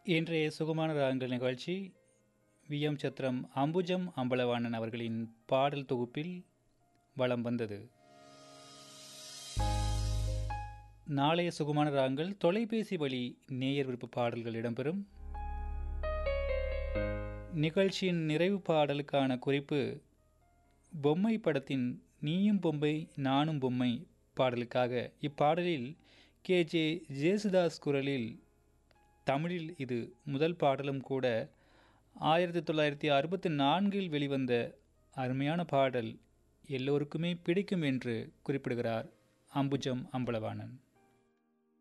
இன்றைய சுகமான ராகங்கள் நிகழ்ச்சி வி எம் சத்திரம் அம்புஜம் அம்பலவாணன் அவர்களின் பாடல் தொகுப்பில் வலம் வந்தது நாளைய சுகமான ராகங்கள் தொலைபேசி வழி நேயர் விருப்ப பாடல்கள் இடம்பெறும் நிகழ்ச்சியின் நிறைவு பாடலுக்கான குறிப்பு பொம்மை படத்தின் நீயும் பொம்மை நானும் பொம்மை பாடலுக்காக இப்பாடலில் கே ஜே ஜேசுதாஸ் குரலில் தமிழில் இது முதல் பாடலும் கூட ஆயிரத்தி தொள்ளாயிரத்தி அறுபத்தி நான்கில் வெளிவந்த அருமையான பாடல் எல்லோருக்குமே பிடிக்கும் என்று குறிப்பிடுகிறார் அம்புஜம் அம்பலவாணன்